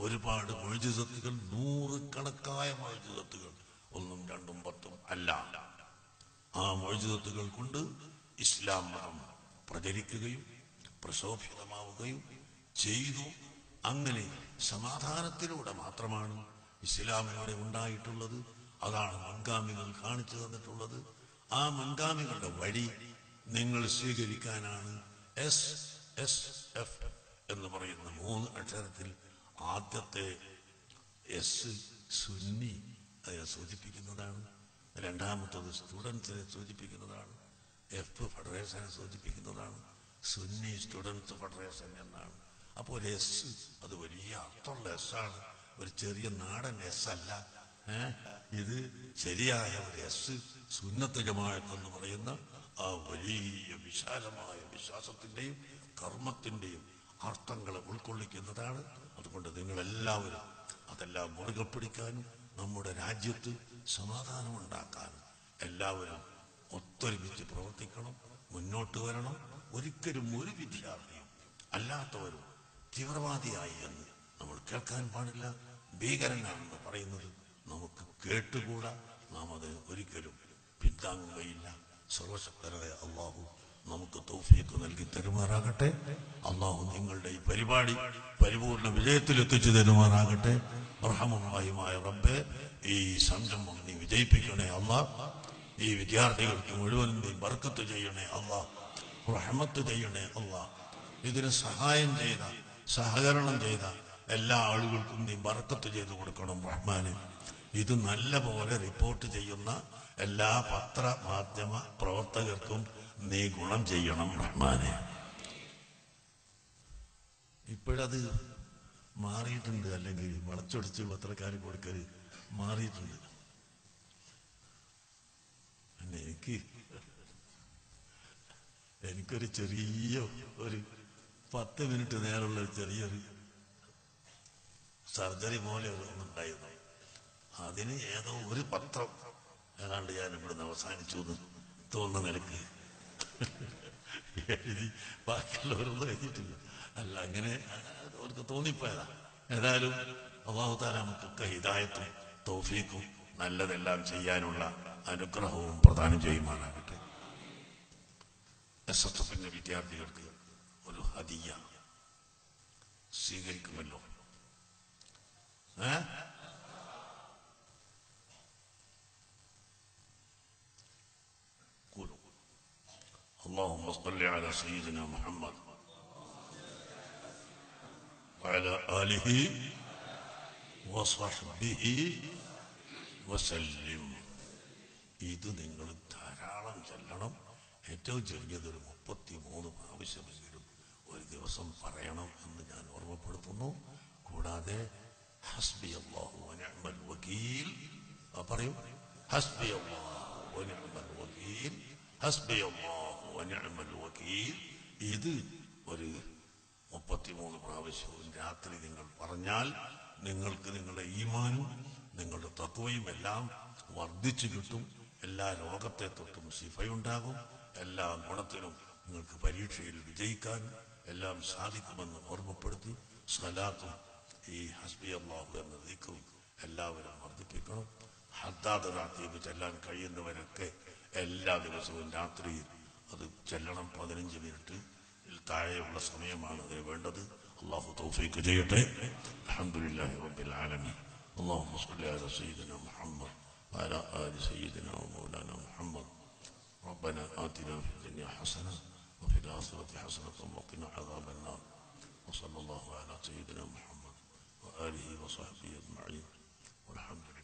ഒരുപാട് മൊഴിജിതത്തുകൾ നൂറുകണക്കായ മൊഴിജിതത്തുകൾ ഒന്നും രണ്ടും പത്തും അല്ല ആ മൊഴിജിതത്തുകൾ കൊണ്ട് ഇസ്ലാം മതം പ്രചരിക്കുകയും പ്രശോഭിതമാവുകയും ചെയ്തു അങ്ങനെ സമാധാനത്തിലൂടെ മാത്രമാണ് ഇസ്ലാമിലൂടെ ഉണ്ടായിട്ടുള്ളത് അതാണ് മുൻഗാമികൾ കാണിച്ചു തന്നിട്ടുള്ളത് ആ മുൻഗാമികളുടെ വഴി നിങ്ങൾ സ്വീകരിക്കാനാണ് എസ് എസ് എഫ് എന്ന് പറയുന്ന മൂന്ന് അക്ഷരത്തിൽ ആദ്യത്തെ എസ് സുന്നി അതിനെ സൂചിപ്പിക്കുന്നതാണ് രണ്ടാമത്തത് സ്റ്റുഡൻസിനെ സൂചിപ്പിക്കുന്നതാണ് എഫ് ഫെഡറേഷനെ സൂചിപ്പിക്കുന്നതാണ് സുന്നി സ്റ്റുഡൻസ് ഫെഡറേഷൻ എന്നാണ് അപ്പോൾ ഒരു എസ് അത് വലിയ അർത്ഥമുള്ള എസ് ആണ് ഒരു ചെറിയ നാടൻ എസ് അല്ല ഏ? ഇത് ശരിയായ ഒരു എസ് സുന്നത്ത് ജമാഅത്ത് എന്ന് പറയുന്ന ആ വലിയ വിശാലമായ വിശ്വാസത്തിന്റെയും കർമ്മത്തിന്റെയും അർത്ഥങ്ങളെ ഉൾക്കൊള്ളിക്കുന്നതാണ് അതുകൊണ്ട് നിങ്ങൾ എല്ലാവരും അതെല്ലാം മുറുകെ പിടിക്കാനും നമ്മുടെ രാജ്യത്ത് സമാധാനം ഉണ്ടാക്കാനും എല്ലാവരും ഒത്തൊരുമിച്ച് പ്രവർത്തിക്കണം മുന്നോട്ട് വരണം ഒരിക്കലും ഒരു വിദ്യാർത്ഥിയും അല്ലാത്തവരും തീവ്രവാദിയായി എന്ന് നമ്മൾ കേൾക്കാൻ പാടില്ല ഭീകരനാണെന്ന് പറയുന്നത് നമുക്ക് കേട്ടുകൂടാ നാം അത് ഒരിക്കലും പിന്താങ്ങുകയില്ല സർവശക്തരായ അള്ളാഹു നമുക്ക് തൗഫീക്ക് നൽകി തരുമാറാകട്ടെ അള്ളാഹു നിങ്ങളുടെ ഈ പരിപാടി പരിപൂർണ വിജയത്തിലെത്തിച്ചു തരുമാറാകട്ടെ റഹമുമായ റബ്ബെ ഈ സംരംഭം നീ വിജയിപ്പിക്കണേ അള്ളാഹ് ഈ വിദ്യാർത്ഥികൾക്ക് മുഴുവനും നീ ബർക്കത്ത് ചെയ്യണേ അള്ളാഹ് റഹമത്ത് ചെയ്യണേ അള്ളാഹ് ഇതിന് സഹായം ചെയ്ത സഹകരണം ചെയ്ത എല്ലാ ആളുകൾക്കും നീ ബർക്കത്ത് ചെയ്തു കൊടുക്കണം റഹ്മാന് ഇത് നല്ല പോലെ റിപ്പോർട്ട് ചെയ്യുന്ന എല്ലാ പത്ര മാധ്യമ പ്രവർത്തകർക്കും നീ ഗുണം ചെയ്യണം റഹ്മാനെ ഇപ്പോഴത് മാറിയിട്ടുണ്ട് അല്ലെങ്കിൽ വളച്ചൊടിച്ച് പത്രക്കാർ കൊടുക്കൽ മാറിയിട്ടുണ്ട് പിന്നെ എനിക്ക് എനിക്കൊരു ചെറിയ ഒരു പത്ത് മിനിറ്റ് നേരമുള്ള ഒരു ചെറിയൊരു സർജറി പോലെ ഒരു ഒന്നുണ്ടായിരുന്നു അതിന് ഏതോ ഒരു പത്രം ഏതാണ്ട് ഞാൻ ഇവിടുന്ന് അവസാനിച്ചു എന്ന് തോന്നുന്ന നിലക്ക് എഴുതി ബാക്കിയുള്ളവരൊന്നും എഴുതിയിട്ടില്ല അല്ല അങ്ങനെ അവർക്ക് തോന്നിപ്പോയതാ ഏതായാലും അള്ളാഹുത്താല നമുക്കൊക്കെ ഹിദായത്തും തൗഫീഖും നല്ലതെല്ലാം ചെയ്യാനുള്ള അനുഗ്രഹവും പ്രദാനം ചെയ്യുമാറാകട്ടെ എസ് എസ് എഫിന്റെ വിദ്യാർത്ഥികൾക്ക് ഒരു ഹദിയ സ്വീകരിക്കുമല്ലോ ഏ قولوا اللهم صل على سيدنا محمد وعلى آله وصحبه وسلم ഇത് നിങ്ങൾ ധാരാളം ചെല്ലണം ഏറ്റവും ചെറിയത് ഒരു മുപ്പത്തി മൂന്ന് പ്രാവശ്യമെങ്കിലും ഒരു ദിവസം പറയണം എന്ന് ഞാൻ ഓർമ്മപ്പെടുത്തുന്നു കൂടാതെ ഹസ്ബി അള്ളാഹു വനിഅമൽ വകീൽ ആ പറയൂ ഹസ്ബി അള്ളാഹു വനിഅമൽ വകീൽ ഹസ്ബി അള്ളാഹു വനിഅമൽ വകീൽ ഇത് ഒരു മുപ്പത്തിമൂന്ന് പ്രാവശ്യവും രാത്രി നിങ്ങൾ പറഞ്ഞാൽ നിങ്ങൾക്ക് നിങ്ങളുടെ ഈമാനും നിങ്ങളുടെ തത്വയും എല്ലാം വർദ്ധിച്ചു കിട്ടും എല്ലാ ലോകത്തെ തൊട്ടും ശിഫയുണ്ടാകും എല്ലാ ഗുണത്തിനും നിങ്ങൾക്ക് പരീക്ഷയിൽ വിജയിക്കാൻ എല്ലാം സാധിക്കുമെന്ന് ഓർമ്മപ്പെടുത്തി സലാത്തും ഈ ഹസ്ബി അള്ളാഹു എന്ന നീക്കവും എല്ലാവരും വർദ്ധിപ്പിക്കണം ഹദ്ദാദ് റാത്തീബ് ചെല്ലാൻ കഴിയുന്നവരൊക്കെ എല്ലാ ദിവസവും രാത്രിയിൽ അത് ചെല്ലണം പതിനഞ്ച് മിനിറ്റ് ഇതിൽ താഴെയുള്ള സമയമാണ് അതിന് വേണ്ടത് അള്ളാഹു തൗഫീക്ക് ചെയ്യട്ടെ അൽഹംദുലില്ലാഹി റബ്ബിൽ ആലമീൻ اللهم صل على سيدنا محمد وعلى آل سيدنا ومولانا محمد ربنا آتنا في الدنيا حسنة وفي الآخرة حسنة وقنا عذاب النار وصلى الله على سيدنا محمد وآله وصحبه أجمعين والحمد لله